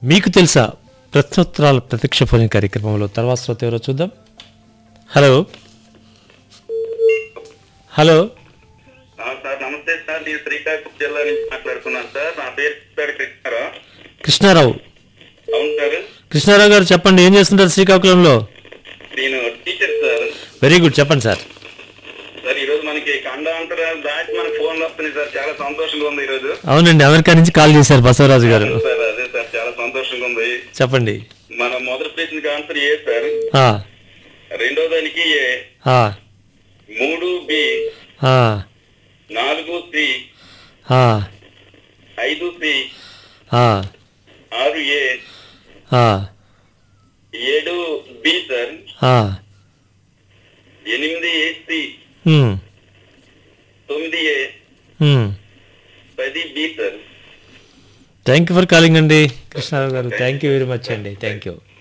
మీకు తెలుసా ప్రశ్నోత్తరాల ప్రత్యక్ష ఫోన్ కార్యక్రమంలో తర్వాత శ్రోత ఎవరో చూద్దాం హలో హలో ఆ, సార్ నమస్తే సార్ నేను శ్రీకాకుళం జిల్లా నుంచి మాట్లాడుతున్నాను సార్ నా పేరు పేరు కృష్ణారావు కృష్ణారావు అవును సార్ కృష్ణారావు గారు చెప్పండి ఏం చేస్తుంటారు శ్రీకాకుళంలో నేను టీచర్ సార్ వెరీ గుడ్ చెప్పండి సార్ సార్ ఈ రోజు మనకి ఖండాంతరాలు దాటి మన ఫోన్లు వస్తున్నాయి సార్ చాలా సంతోషంగా ఉంది ఈ రోజు అవునండి అమెరికా నుంచి కాల్ చేశారు బసవరాజు గారు సార్ అదే సార్ చాలా సంతోషంగా ఉంది చెప్పండి మన మొదటి ప్రశ్నకి ఆన్సర్ ఏ సార్ ఆ, రెండో దానికి ఏ ఆ, మూడు బి ఆ, నాలుగు సి ఆ, ఐదు సి ఆ, ఆరు ఏ ఆ, ఏడు బి సార్ ఆ. ఎనిమిది సి ఉమ్, తొమ్మిది ఏ ఉమ్. పది B sir thank you for calling అండి కృష్ణారావు గారు థ్యాంక్ యూ వెరీ మచ్ అండి థ్యాంక్ యూ